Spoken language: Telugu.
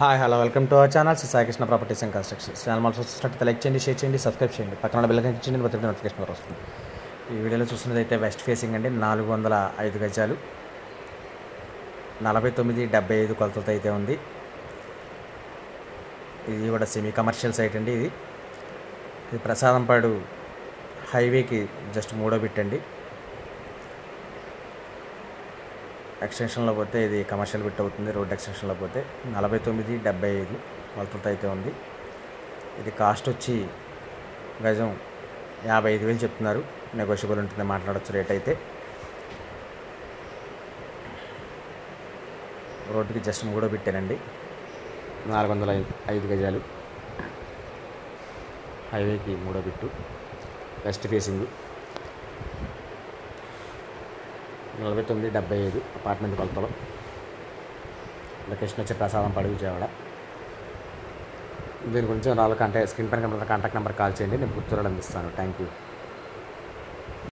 hi hello welcome to our channel Sri Saikrishna properties and constructions channel మనం చూస్తున్నట్టు లైక్ చేయండి షేర్ చేయండి సబ్స్క్రైబ్ చేయండి పక్కన బెల్ ఇచ్చేయండి ప్రతి నోటిఫికేషన్ ద్వారా వస్తుంది ఈ వీడియోలో చూస్తున్నదైతే వెస్ట్ ఫేసింగ్ అండి నాలుగు వందల ఐదు గజాలు నలభై తొమ్మిది డెబ్బై ఐదు కొలతలతో అయితే ఉంది ఇది కూడా సెమీ కమర్షియల్ సైట్ అండి ఇది ఇది ప్రసాదంపాడు హైవేకి జస్ట్ మూడో బిట్ అండి ఎక్స్టెన్షన్లో పోతే ఇది కమర్షియల్ బిట్ అవుతుంది రోడ్ ఎక్స్టెన్షన్లో పోతే నలభై తొమ్మిది డెబ్బై ఐదు కొలతలతో అయితే ఉంది ఇది కాస్ట్ వచ్చి గజం యాభై ఐదు వేలు చెప్తున్నారు నెగోషియబుల్ ఉంటుంది మాట్లాడచ్చు రేట్ అయితే రోడ్డుకి జస్ట్ మూడో పెట్టానండి నాలుగు వందల ఐదు గజాలు హైవేకి మూడో బిట్టు వెస్ట్ ఫేసింగ్ నలభై తొమ్మిది డెబ్బై ఐదు అపార్ట్మెంట్ కొలతలు లొకేషన్ వచ్చి ప్రసాదం పడి విజయవాడ దీని గురించి నాలుగు కాంటాక్ట్ స్క్రీన్ పైన కాంటాక్ట్ నెంబర్ కాల్ చేయండి నేను గుర్తురాలు అందిస్తాను థ్యాంక్ యూ